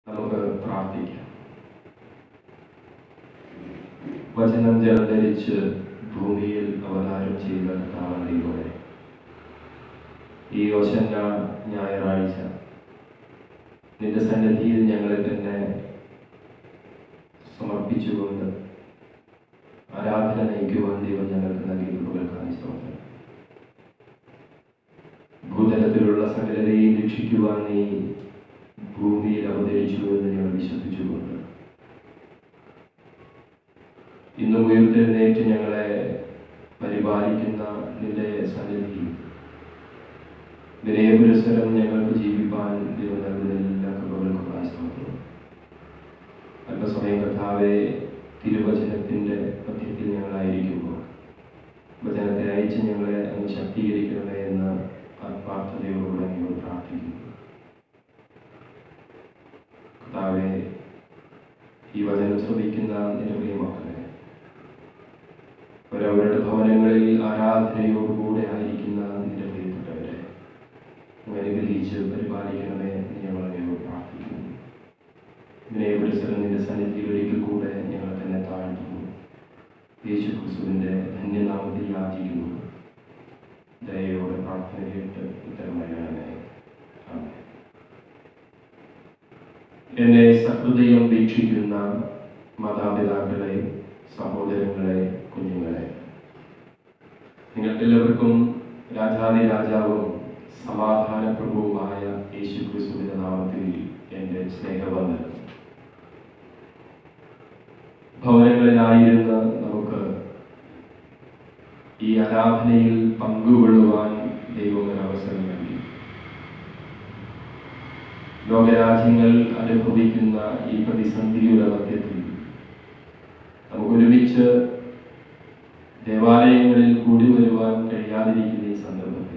നമുക്ക് പ്രാർത്ഥിക്കാം വചനം ജലധരിച്ച് ഭൂമിയിൽ അവതാരം ചെയ്ത കർത്താവിലൂടെ ഈ ഓശന്ന ഞായറാഴ്ച നിന്റെ സന്നിധിയിൽ ഞങ്ങളെ തന്നെ സമർപ്പിച്ചുകൊണ്ട് ആരാധന നയിക്കുവാൻ ദൈവം ഞങ്ങൾക്ക് നൽകിയ കൃപകൾക്കായി സ്തോത്രം ഭൂതലത്തിലുള്ള സകലരെയും രക്ഷിക്കുവാൻ നീ ഭൂമിയിൽ അവതരിച്ചു എന്ന് ഞങ്ങൾ വിശ്വസിച്ചുകൊണ്ട് ഇന്നും ഉയർത്തെഴുന്നേറ്റ് ഞങ്ങളെ പരിപാലിക്കുന്ന നിന്റെ സന്നിധി വിനയപുരസ്സരം ഞങ്ങൾക്ക് ജീവിപ്പാൻ ദൈവം നൽകുന്ന എല്ലാ കൃപകൾക്കുമായി സ്തോത്രം അല്പസമയം കർത്താവെ തിരുവചനത്തിന്റെ മധ്യത്തിൽ ഞങ്ങളായിരിക്കുമ്പോൾ വചനത്തെ അയച്ച് ഞങ്ങളെ അങ്ങ് ശക്തീകരിക്കണമേ എന്ന് ആത്മാർത്ഥതയോടുകൂടെ ഞങ്ങൾ പ്രാർത്ഥിക്കുന്നു കർത്താവെ ഈ വചനം ശ്രമിക്കുന്ന നിന്റെ പ്രിയമക്കളെ അവരവരുടെ ഭവനങ്ങളിൽ ആരാധനയോടുകൂടെ ആയിരിക്കുന്ന നിന്റെ പ്രിയപ്പെട്ടവരെ അങ്ങ് അനുഗ്രഹിച്ച് പരിപാലിക്കണമേ എന്ന് ഞങ്ങൾ അങ്ങയോട് പ്രാർത്ഥിക്കുന്നു വിനയപുരസരം നിന്റെ സന്നിധിയിൽ ഒരിക്കൽ കൂടെ ഞങ്ങൾ തന്നെ താഴ്ത്തുന്നു യേശു ക്രിസ്തുവിന്റെ ധന്യനാമത്തിൽ യാചിക്കുന്നു ദയയോടെ പ്രാർത്ഥന കേട്ട് ഉത്തരം നൽകണമേ ആമേൻ. എന്നെ സഹൃദയം വീക്ഷിക്കുന്ന മാതാപിതാക്കളെ സഹോദരങ്ങളെ കുഞ്ഞുങ്ങളെ നിങ്ങൾക്കെല്ലാവർക്കും രാജാതി രാജാവും സമാധാന പ്രഭുവുമായ യേശു ക്രിസ്തുവിന്റെ നാമത്തിൽ എൻ്റെ സ്നേഹവന്ദനം ഭവനങ്ങളിലായിരുന്ന നമുക്ക് ഈ ആരാധനയിൽ പങ്കുകൊള്ളുവാൻ ദൈവം ഒരു അവസരം നൽകി ലോകരാജ്യങ്ങൾ അനുഭവിക്കുന്ന ഈ പ്രതിസന്ധിയുടെ മധ്യത്തിൽ നമുക്ക് ഒരുമിച്ച് ദേവാലയങ്ങളിൽ കൂടി വരുവാൻ കഴിയാതിരിക്കുന്ന ഈ സന്ദർഭത്തിൽ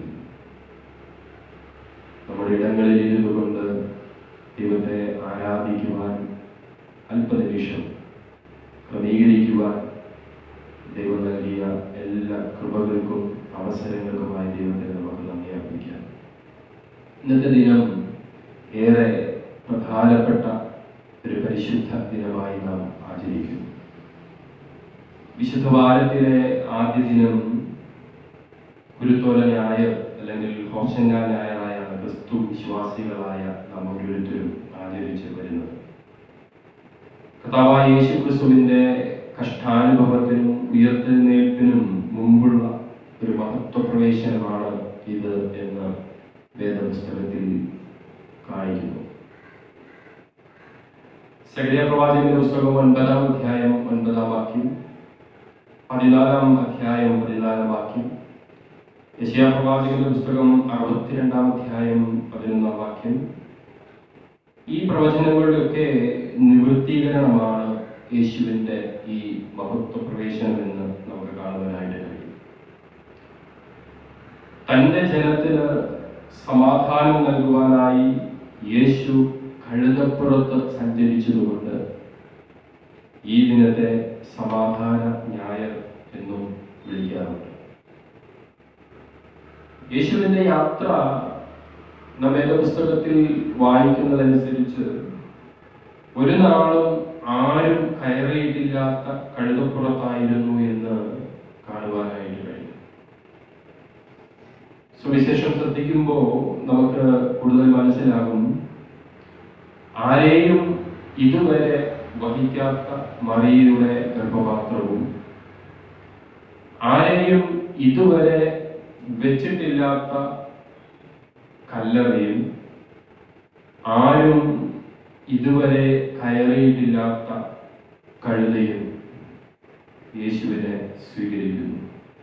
നമ്മുടെ ഇടങ്ങളിൽ ഇരുന്നു കൊണ്ട് ദൈവത്തെ ആരാധിക്കുവാൻ അല്പനിമിഷം ക്രമീകരിക്കുവാൻ ദൈവം നൽകിയ എല്ലാ കൃപകൾക്കും അവസരങ്ങൾക്കുമായി ദൈവത്തെ നമുക്ക് നന്ദി അർപ്പിക്കാം ഇന്നത്തെ ദിനം ഏറെ പ്രധാനപ്പെട്ട ഒരു പരിശുദ്ധ ദിനമായി നാം ആചരിക്കുന്നു വിശുദ്ധ വാരത്തിലെ ആദ്യ ദിനം ഗുരുത്തോല ഞായർ അല്ലെങ്കിൽ ഹോഷങ്ക ഞായറായാണ് ക്രിസ്തു വിശ്വാസികളായ നാം ഓരോരുത്തരും ആചരിച്ച് വരുന്നത് കർത്താവായ യേശു ക്രിസ്തുവിന്റെ കഷ്ടാനുഭവത്തിനും ഉയർത്തെഴുന്നേൽപ്പിനും മുമ്പുള്ള ഒരു മഹത്വ പ്രവേശനമാണ് ഇത് എന്ന് വേദപുസ്തകത്തിൽ കാണിക്കുന്നു സഗരിയ പ്രവാചകന്റെ പുസ്തകം ഒൻപതാം അധ്യായം ഒൻപതാം വാക്യം പതിനാലാം അധ്യായം പതിനാലാം വാക്യം യശയാ പ്രവാചകന്റെ പുസ്തകം അറുപത്തിരണ്ടാം അധ്യായം പതിനൊന്നാം വാക്യം ഈ പ്രവചനങ്ങളിലൊക്കെ നിവൃത്തീകരണമാണ് യേശുവിന്റെ ഈ മഹത്വ പ്രവേശനം എന്ന് നമുക്ക് കാണുവാനായിട്ട് കഴിയും തന്റെ ജനത്തിന് സമാധാനം നൽകുവാനായി യേശു കഴുതപ്പുറത്ത് സഞ്ചരിച്ചതുകൊണ്ട് ഈ ദിനത്തെ സമാധാന ഞായർ എന്നും വിളിക്കാറുണ്ട് യേശുവിന്റെ യാത്ര നാം വേദപുസ്തകത്തിൽ വായിക്കുന്നതനുസരിച്ച് ഒരു നാളും ആരും കയറിയിട്ടില്ലാത്ത കഴുതപ്പുറത്തായിരുന്നു എന്ന് കാണുവാനായിട്ട് കഴിയും സുവിശേഷം ശ്രദ്ധിക്കുമ്പോൾ നമുക്ക് കൂടുതൽ മനസ്സിലാകും ആരെയും ഇതുവരെ വഹിക്കാത്ത മറിയയുടെ ഗർഭപാത്രവും ആരെയും ഇതുവരെ വെച്ചിട്ടില്ലാത്ത കല്ലറയും ആരും ഇതുവരെ കയറിയിട്ടില്ലാത്ത കഴുതയും യേശുവിനെ സ്വീകരിക്കുന്നു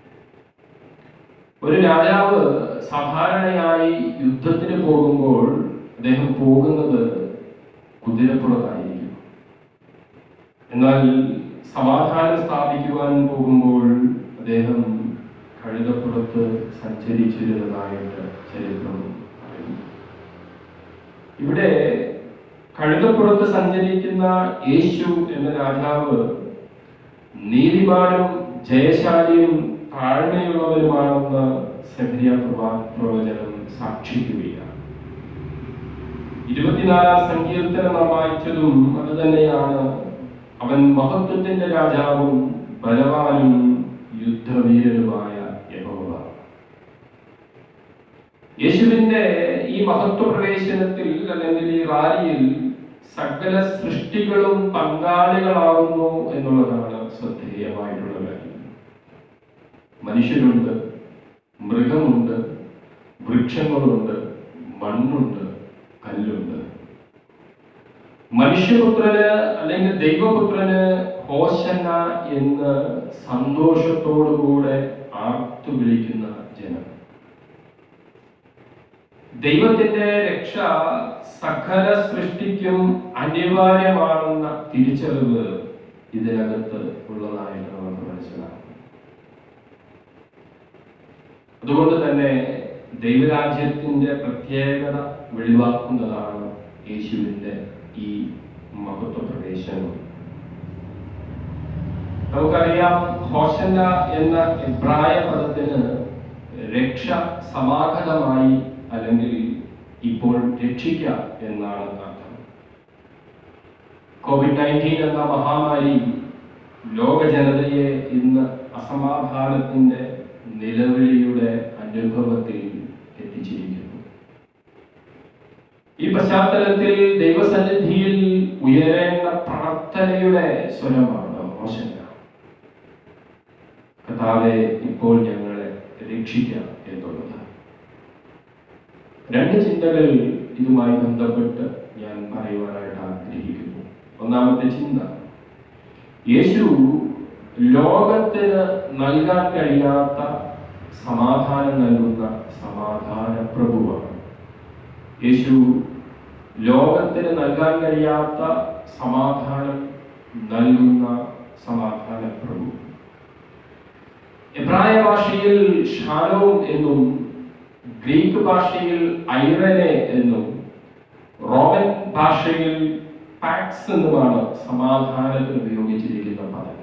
ഒരു രാജാവ് സാധാരണയായി യുദ്ധത്തിന് പോകുമ്പോൾ അദ്ദേഹം പോകുന്നത് കുതിരപ്പുറത്തായിരിക്കും എന്നാൽ സമാധാനം സ്ഥാപിക്കുവാൻ പോകുമ്പോൾ അദ്ദേഹം കഴുതപ്പുറത്ത് സഞ്ചരിച്ചിരുന്നതായിട്ട് ചരിത്രം പറയുന്നു ഇവിടെ കഴുതപ്പുറത്ത് സഞ്ചരിക്കുന്ന യേശു എന്ന രാജാവ് നീതിമാനും ജയശാലിയും താഴ്മയുള്ളവരുമാണെന്ന് സെഹരിയ പ്രവാ പ്രവചനം സാക്ഷിക്കുകയാണ് ഇരുപത്തിനാലാം സങ്കീർത്തനം നാം വായിച്ചതും അത് തന്നെയാണ് അവൻ മഹത്വത്തിന്റെ രാജാവും ബലവാനും യുദ്ധവീരനുമായ യഹോവ യേശുവിന്റെ ഈ മഹത്വ പ്രവേശനത്തിൽ അല്ലെങ്കിൽ ഈ റാലിയിൽ സകല സൃഷ്ടികളും പങ്കാളികളാകുന്നു എന്നുള്ളതാണ് ശ്രദ്ധേയമായിട്ടുള്ള കാര്യം മനുഷ്യരുണ്ട് മൃഗമുണ്ട് വൃക്ഷങ്ങളുണ്ട് മണ്ണുണ്ട് കല്ലുണ്ട് മനുഷ്യപുത്രന് അല്ലെങ്കിൽ ദൈവപുത്രന് ഹോശന്ന എന്ന് സന്തോഷത്തോടുകൂടെ ആർത്തു വിളിക്കുന്ന ജനം ദൈവത്തിന്റെ രക്ഷ സകല സൃഷ്ടിക്കും അനിവാര്യമാണെന്ന തിരിച്ചറിവ് ഇതിനകത്ത് ഉള്ളതായിട്ട് നമുക്ക് മനസ്സിലാക്കും അതുകൊണ്ട് തന്നെ ദൈവരാജ്യത്തിന്റെ പ്രത്യേകത വെളിവാക്കുന്നതാണ് യേശുവിന്റെ ഈ മഹത്വ പ്രവേശനം നമുക്കറിയാം ഹോഷന്ന എന്ന എബ്രായ പദത്തിന് രക്ഷ സമാഗതമായി അല്ലെങ്കിൽ ഇപ്പോൾ രക്ഷിക്ക എന്നാണ് അർത്ഥം കോവിഡ് നയൻറ്റീൻ എന്ന മഹാമാരി ലോക ജനതയെ ഇന്ന് അസമാധാനത്തിന്റെ നിലവിളിയുടെ അനുഭവത്തിൽ എത്തിച്ചിരിക്കുന്നു ഈ പശ്ചാത്തലത്തിൽ ദൈവസന്നിധിയിൽ ഉയരേണ്ട പ്രാർത്ഥനയുടെ സ്വരമാണ് മോശന കഥാവെ ഇപ്പോൾ ഞങ്ങളെ രക്ഷിക്കാം എന്നുള്ളത് രണ്ട് ചിന്തകൾ ഇതുമായി ബന്ധപ്പെട്ട് ഞാൻ പറയുവാനായിട്ട് ആഗ്രഹിക്കുന്നു ഒന്നാമത്തെ ചിന്ത യേശു ലോകത്തിന് നൽകാൻ കഴിയാത്ത സമാധാനം നൽകുന്ന സമാധാന പ്രഭുവാണ് യേശു ലോകത്തിന് നൽകാൻ കഴിയാത്ത സമാധാനം നൽകുന്ന സമാധാന പ്രഭു എബ്രായ ഭാഷയിൽ ഷാലോം എന്നും ഗ്രീക്ക് ഭാഷയിൽ ഐറനെ എന്നും റോമൻ ഭാഷയിൽ പാക്സ് എന്നുമാണ് സമാധാനത്തിന് ഉപയോഗിച്ചിരിക്കുന്ന പദങ്ങൾ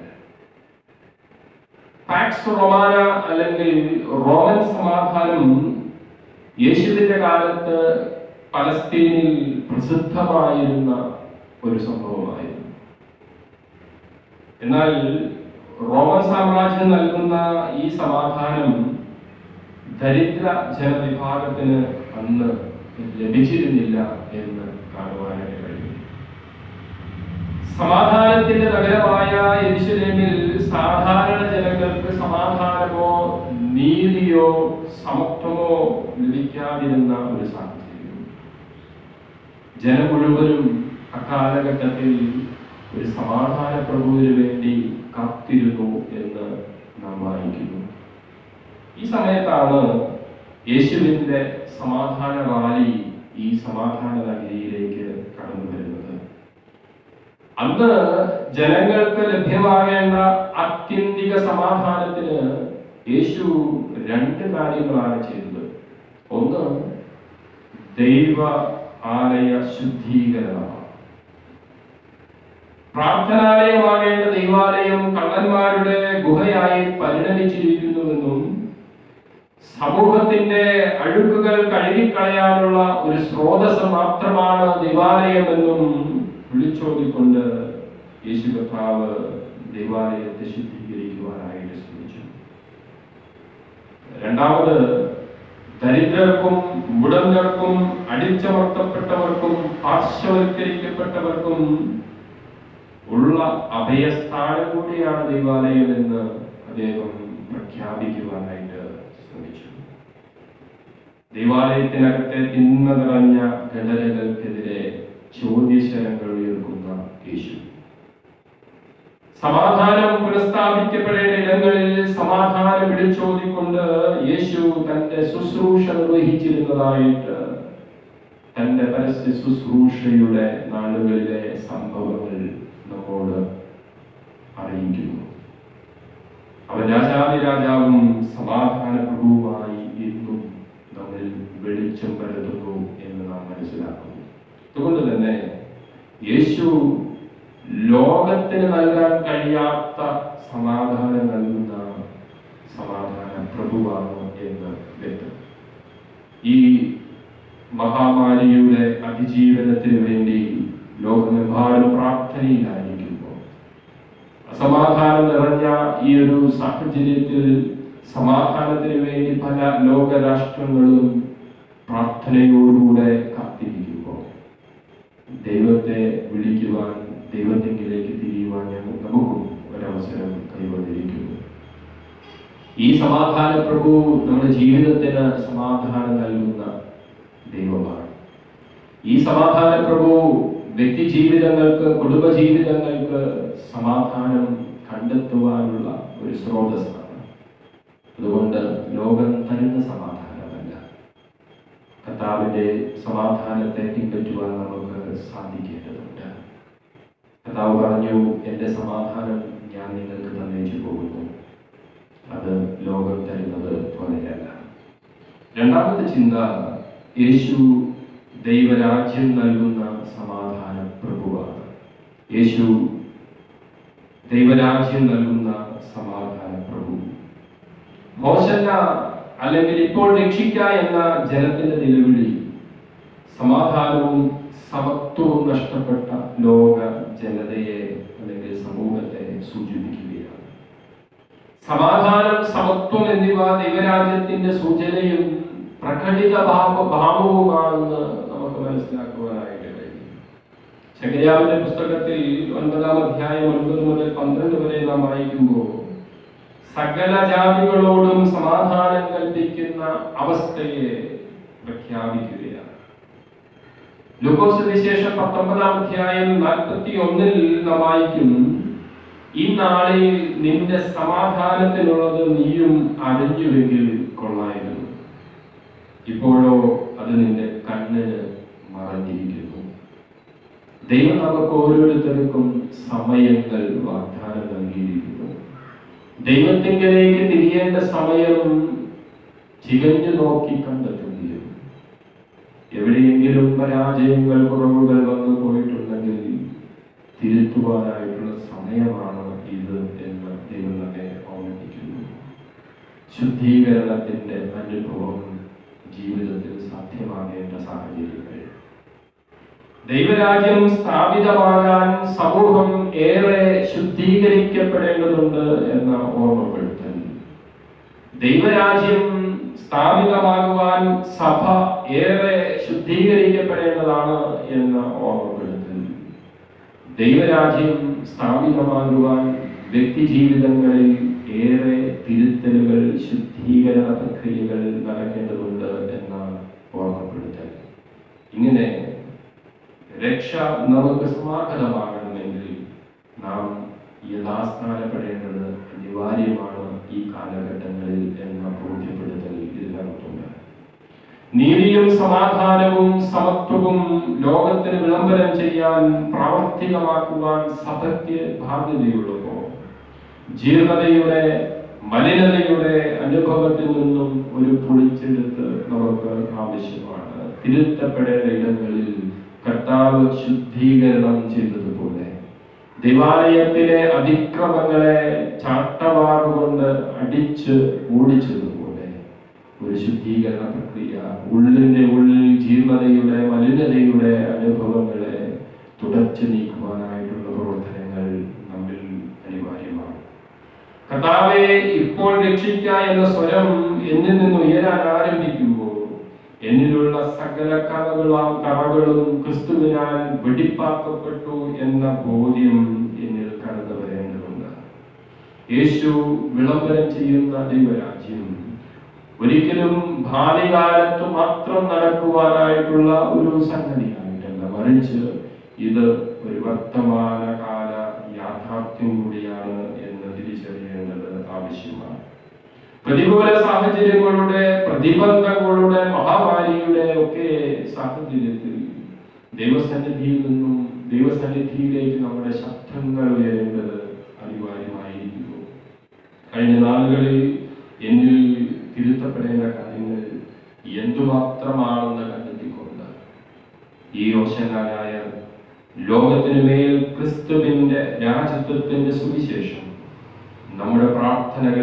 പാക്സ് റൊമാന അല്ലെങ്കിൽ റോമൻ സമാധാനം യേശുവിന്റെ കാലത്ത് പലസ്തീനിൽ പ്രസിദ്ധമായിരുന്ന ഒരു സംഭവമായിരുന്നു എന്നാൽ റോമൻ സാമ്രാജ്യം നൽകുന്ന ഈ സമാധാനം ദരിദ്ര ജനവിഭാഗത്തിന് അന്ന് ലഭിച്ചിരുന്നില്ല എന്ന് കാണുവാനായിട്ട് കഴിയും സമാധാനത്തിന്റെ നഗരമായ യെരുശലേമിൽ സാധാരണ ജനങ്ങൾക്ക് സമാധാനമോ നീതിയോ സമത്വമോ ലഭിക്കാതിരുന്ന ഒരു സാഹചര്യം ജനം മുഴുവനും അക്കാലഘട്ടത്തിൽ ഒരു സമാധാന പ്രഭുവിന് വേണ്ടി കാത്തിരുന്നു എന്ന് നാം വായിക്കുന്നു ഈ സമയത്താണ് യേശുവിന്റെ സമാധാന റാലി ഈ സമാധാന നഗരിയിലേക്ക് കടന്നു വരുന്നത് അന്ന് ജനങ്ങൾക്ക് ലഭ്യമാകേണ്ട ആത്യന്തിക സമാധാനത്തിന് യേശു രണ്ട് കാര്യങ്ങളാണ് ചെയ്തത് ഒന്ന് ദൈവ ആലയ ശുദ്ധീകരണമാണ് പ്രാർത്ഥനാലയമാകേണ്ട ദൈവാലയം കള്ളന്മാരുടെ ഗുഹയായി പരിണമിച്ചിരിക്കുന്നുവെന്നും സമൂഹത്തിന്റെ അഴുക്കുകൾ കഴുകിക്കളയാനുള്ള ഒരു സ്രോതസ് മാത്രമാണ് ദൈവാലയമെന്നും വിളിച്ചോതിക്കൊണ്ട് യേശു കർത്താവ് ദൈവാലയത്തെ ശുദ്ധീകരിക്കുവാനായിട്ട് ശ്രമിച്ചു രണ്ടാമത് ദരിദ്രർക്കും മുടന്തർക്കും അടിച്ചമർത്തപ്പെട്ടവർക്കും പാർശ്വവൽക്കരിക്കപ്പെട്ടവർക്കും ഉള്ള അഭയസ്ഥാനം കൂടിയാണ് ദൈവാലയം എന്ന് അദ്ദേഹം പ്രഖ്യാപിക്കുവാനായിട്ട് ശ്രമിച്ചു ദൈവാലയത്തിനകത്തെ തിന്മ നിറഞ്ഞ ഘടനകൾക്കെതിരെ ചോദ്യശരങ്ങൾ ഉയർക്കുന്ന യേശു സമാധാനം പുനഃസ്ഥാപിക്കപ്പെടേണ്ട ഇടങ്ങളിൽ സമാധാനം വിളിച്ചോതിക്കൊണ്ട് യേശു തന്റെ ശുശ്രൂഷ നിർവഹിച്ചിരുന്നതായിട്ട് തന്റെ പരസ്യ ശുശ്രൂഷയുടെ നാളുകളിലെ സംഭവങ്ങൾ നമ്മോട് അറിയിക്കുന്നു അവൻ രാജാതി രാജാവും സമാധാന പ്രഭുവുമായി ഇന്നും നമ്മിൽ വെളിച്ചം പരത്തുന്നു എന്ന് നാം മനസ്സിലാക്കുന്നു അതുകൊണ്ട് തന്നെ യേശു ലോകത്തിന് നൽകാൻ കഴിയാത്ത സമാധാനം നൽകുന്ന സമാധാന പ്രഭുവാണ് എന്ന് വ്യക്തം ഈ മഹാമാരിയുടെ അതിജീവനത്തിന് വേണ്ടി ലോകമെമ്പാടും പ്രാർത്ഥനയിലായിരിക്കുമ്പോൾ അസമാധാനം നിറഞ്ഞ ഈ ഒരു സാഹചര്യത്തിൽ സമാധാനത്തിന് വേണ്ടി പല ലോകരാഷ്ട്രങ്ങളും പ്രാർത്ഥനയോടുകൂടെ കാത്തിരിക്കുമ്പോൾ ദൈവത്തെ വിളിക്കുവാൻ ദൈവത്തെങ്കിലേക്ക് തിരിയുവാൻ ഞങ്ങൾ നമുക്കും ഒരവസരം കൈവന്നിരിക്കുന്നു ഈ സമാധാന പ്രഭു നമ്മുടെ ജീവിതത്തിന് സമാധാനം നൽകുന്ന ദൈവമാണ് ഈ സമാധാന പ്രഭു വ്യക്തി ജീവിതങ്ങൾക്ക് കുടുംബ ജീവിതങ്ങൾക്ക് സമാധാനം കണ്ടെത്തുവാനുള്ള ഒരു സ്രോതസ്സാണ് അതുകൊണ്ട് ലോകം തരുന്ന സമാധാനമല്ല കർത്താവിന്റെ സമാധാനത്തെ പിൻപറ്റുവാൻ നമുക്ക് സാധിക്കേണ്ടതുണ്ട് കർത്താവ് പറഞ്ഞു എൻ്റെ സമാധാനം ഞാൻ നിങ്ങൾക്ക് തന്നേച്ചു പോകുന്നു അത് ലോകം തരുന്നത് പോലെയല്ല രണ്ടാമത്തെ ചിന്ത യേശു ദൈവരാജ്യം നൽകുന്ന സമാധാന പ്രഭുവാണ് യേശു ദൈവരാജ്യം നൽകുന്ന സമാധാന പ്രഭു മോശല്ല അല്ലെങ്കിൽ ഇപ്പോൾ രക്ഷിക്ക എന്ന ജനത്തിന്റെ നിലവിളി സമാധാനവും സമത്വവും നഷ്ടപ്പെട്ട ലോക ജനതയെ അല്ലെങ്കിൽ സമൂഹത്തെ സൂചിപ്പിക്കുകയാണ് സമാധാനം സമത്വം എന്നിവ ദൈവരാജ്യത്തിന്റെ സൂചനയും പ്രകടിത ഭാവ ഭാവവുമാണെന്ന് നമുക്ക് മനസ്സിലാക്കുവാനായിട്ട് കഴിയും ശകരിയാവിന്റെ പുസ്തകത്തിൽ ഒൻപതാം അധ്യായം ഒൻപത് മുതൽ പന്ത്രണ്ട് വരെ നാം വായിക്കുമ്പോൾ സകല ജാതികളോടും സമാധാനം കൽപ്പിക്കുന്ന അവസ്ഥയെ പ്രഖ്യാപിക്കുകയാണ് ലൂക്കോസ് വിശേഷം പത്തൊമ്പതാം അധ്യായം നാൽപ്പത്തി ഒന്നിൽ നാം വായിക്കും ഈ നാളിൽ നിന്റെ സമാധാനത്തിനുള്ളത് നീയും അറിഞ്ഞുവെങ്കിൽ കൊള്ളായിരുന്നു ഇപ്പോഴോ അത് നിന്റെ കണ്ണിന് മറഞ്ഞിരിക്കുന്നു ദൈവം നമുക്ക് ഓരോരുത്തർക്കും സമയങ്ങൾ വാഗ്ദാനം നൽകിയിരിക്കുന്നു ദൈവത്തിങ്കിലേക്ക് തിരിയേണ്ട സമയം ചികഞ്ഞു നോക്കി കണ്ടെത്തുകയും എവിടെയെങ്കിലും പരാജയങ്ങൾ കുറവുകൾ വന്നു പോയിട്ടുണ്ടെങ്കിൽ തിരുത്തുവാനായിട്ടുള്ള സമയമാണ് ഇത് എന്ന് ദൈവം നമ്മെ ഓർമ്മിപ്പിക്കുന്നു ശുദ്ധീകരണത്തിന്റെ അനുഭവം ജീവിതത്തിൽ സാധ്യമാകേണ്ട സാഹചര്യങ്ങൾ ദൈവരാജ്യം സ്ഥാപിതമാകാൻ സമൂഹം ഏറെ ശുദ്ധീകരിക്കപ്പെടേണ്ടതുണ്ട് എന്ന ഓർമ്മപ്പെടുത്തൽ ദൈവരാജ്യം സ്ഥാപിതമാകുവാൻ സഭ ഏറെ ശുദ്ധീകരിക്കപ്പെടേണ്ടതാണ് എന്ന ഓർമ്മപ്പെടുത്തൽ ദൈവരാജ്യം സ്ഥാപിതമാകുവാൻ വ്യക്തി ജീവിതങ്ങളിൽ ഏറെ തിരുത്തലുകൾ ശുദ്ധീകരണ പ്രക്രിയകൾ നടക്കേണ്ടതുണ്ട് എന്ന ഓർമ്മപ്പെടുത്തൽ ഇങ്ങനെ രക്ഷ നമുക്ക് സമാഗതമാകണമെങ്കിൽ നാം യഥാസ്ഥാനപ്പെടേണ്ടത് അനിവാര്യമാണ് ഈ കാലഘട്ടങ്ങളിൽ എന്ന ബോധ്യപ്പെടുത്തൽ ഇതിനകത്തുണ്ട് നീതിയും സമാധാനവും സമത്വവും ലോകത്തിന് വിളംബരം ചെയ്യാൻ പ്രാവർത്തികമാക്കുവാൻ സഭയ്ക്ക് ബാധ്യതയുള്ളപ്പോ ജീർണതയുടെ മലിനതയുടെ അനുഭവത്തിൽ നിന്നും ഒരു പൊളിച്ചെടുത്ത് നമുക്ക് ആവശ്യമാണ് തിരുത്തപ്പെടേണ്ട ഇടങ്ങളിൽ കർത്താവ് ശുദ്ധീകരണം ചെയ്തതുപോലെ ദേവാലയത്തിലെ അതിക്രമങ്ങളെ ചാട്ടവാറുകൊണ്ട് അടിച്ച് ഓടിച്ചതുപോലെ ഒരു ശുദ്ധീകരണ പ്രക്രിയ ഉള്ളിന്റെ ഉള്ളിൽ ജീർണതയുടെ മലിനതയുടെ അനുഭവങ്ങളെ തുടച്ചു നീക്കുവാനായിട്ടുള്ള പ്രവർത്തനങ്ങൾ നമ്മിൽ അനിവാര്യമാണ് കർത്താവെ ഇപ്പോൾ രക്ഷിക്ക എന്ന സ്വരം എന്നിൽ നിന്ന് ഉയരാൻ ആരംഭിക്കുമ്പോൾ എന്നിലുള്ള സകല കറകളും കറകളും ക്രിസ്തുവിനാൽ വെടിപ്പാക്കപ്പെട്ടു എന്ന ബോധ്യം എന്നിൽ കടന്നു വരേണ്ടതുണ്ട് യേശു വിളംബരം ചെയ്യുന്ന ദൈവരാജ്യം ഒരിക്കലും ഭാവി കാലത്ത് മാത്രം നടക്കുവാനായിട്ടുള്ള ഒരു സംഗതിയായിട്ടല്ല മറിച്ച് ഇത് ഒരു വർത്തമാന കാല യാഥാർത്ഥ്യം കൂടിയാണ് എന്ന് തിരിച്ചറിയേണ്ടത് ആവശ്യമാണ് പ്രതികൂല സാഹചര്യങ്ങളുടെ പ്രതിബന്ധങ്ങളുടെ മഹാമാരിയുടെ ഒക്കെ സാഹചര്യത്തിൽ ദൈവസന്നിധിയിൽ നിന്നും ദൈവസന്നിധിയിലേക്ക് നമ്മുടെ ശബ്ദങ്ങൾ ഉയരേണ്ടത് അനിവാര്യമായിരിക്കുന്നു കഴിഞ്ഞ നാളുകളിൽ എന്നിൽ തിരുത്തപ്പെടേണ്ട കാര്യങ്ങൾ എന്തുമാത്രമാണെന്ന് കണ്ടെത്തിക്കൊണ്ട് ഈ ഓശനായ ലോകത്തിനു മേൽ ക്രിസ്തുവിന്റെ രാജ്യത്വത്തിന്റെ സുവിശേഷം നമ്മുടെ പ്രാർത്ഥനകൾ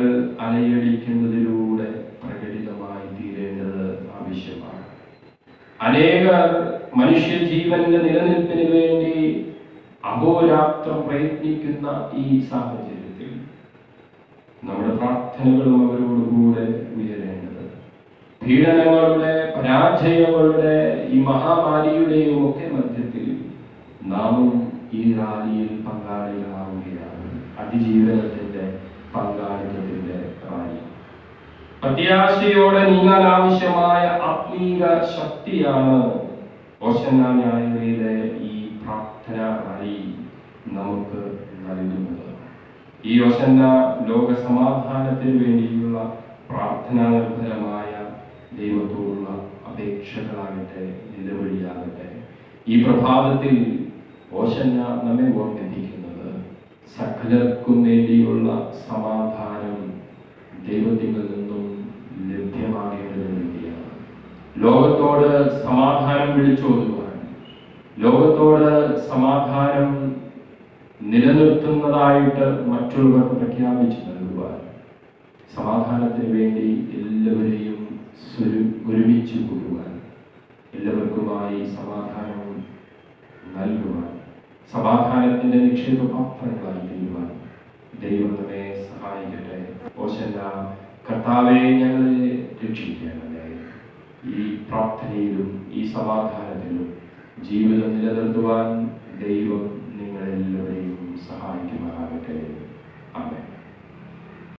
അലയടിക്കുന്നതിലൂടെ പ്രകടിതമായി തീരേണ്ടത് ആവശ്യമാണ് അനേകർ മനുഷ്യജീവന്റെ നിലനിൽപ്പിന് വേണ്ടി അഹോരാത്രം പ്രയത്നിക്കുന്ന ഈ സാഹചര്യത്തിൽ നമ്മുടെ പ്രാർത്ഥനകളും അവരോടുകൂടെ ഉയരേണ്ടത് പീഡനങ്ങളുടെ പരാജയങ്ങളുടെ ഈ മഹാമാരിയുടെയും ഒക്കെ മധ്യത്തിൽ നാമും ഈ റാലിയിൽ പങ്കാളികളാവുകയാണ് അതിജീവനത്തിന്റെ പങ്കാളിത്തത്തിന്റെ റാലി പ്രത്യാശയോടെ നീങ്ങാൻ ആവശ്യമായ ആത്മീക ശക്തിയാണ് ഓശന്ന ന്യായവയിലെ ഈ പ്രാർത്ഥന റാലി നമുക്ക് നൽകുന്നത് ഈ ഓശന്ന ലോക സമാധാനത്തിന് വേണ്ടിയുള്ള പ്രാർത്ഥനാ നിർഭരമായ ദൈവത്തോടുള്ള അപേക്ഷകളാകട്ടെ നിലവിളിയാകട്ടെ ഈ പ്രഭാതത്തിൽ ഓശന്ന നമ്മെ ഓർമ്മിപ്പിക്കുന്നത് സകലർക്കും വേണ്ടിയുള്ള സമാധാനം ദൈവത്തിൽ നിന്നും ലഭ്യമാകേണ്ടതിന് വേണ്ടിയാണ് ലോകത്തോട് സമാധാനം വിളിച്ചോതുവാൻ ലോകത്തോട് സമാധാനം നിലനിർത്തുന്നതായിട്ട് മറ്റുള്ളവർക്ക് പ്രഖ്യാപിച്ചു നൽകുവാൻ സമാധാനത്തിന് വേണ്ടി എല്ലാവരെയും സ്വരു- ഒരുമിച്ച് കൂടുവാൻ എല്ലാവർക്കുമായി സമാധാനം നൽകുവാൻ സമാധാനത്തിന്റെ നിക്ഷേപ പാത്രങ്ങളായി തീരുവാൻ ദൈവം നമ്മെ സഹായിക്കട്ടെ ഓശന്ന കർത്താവെ ഞങ്ങളെ രക്ഷിക്കണമേ ഈ പ്രാർത്ഥനയിലും ഈ സമാധാനത്തിലും ജീവിതം നിലനിർത്തുവാൻ ദൈവം നിങ്ങളെല്ലാവരെയും സഹായിക്കുമാറാകട്ടെ ആമേൻ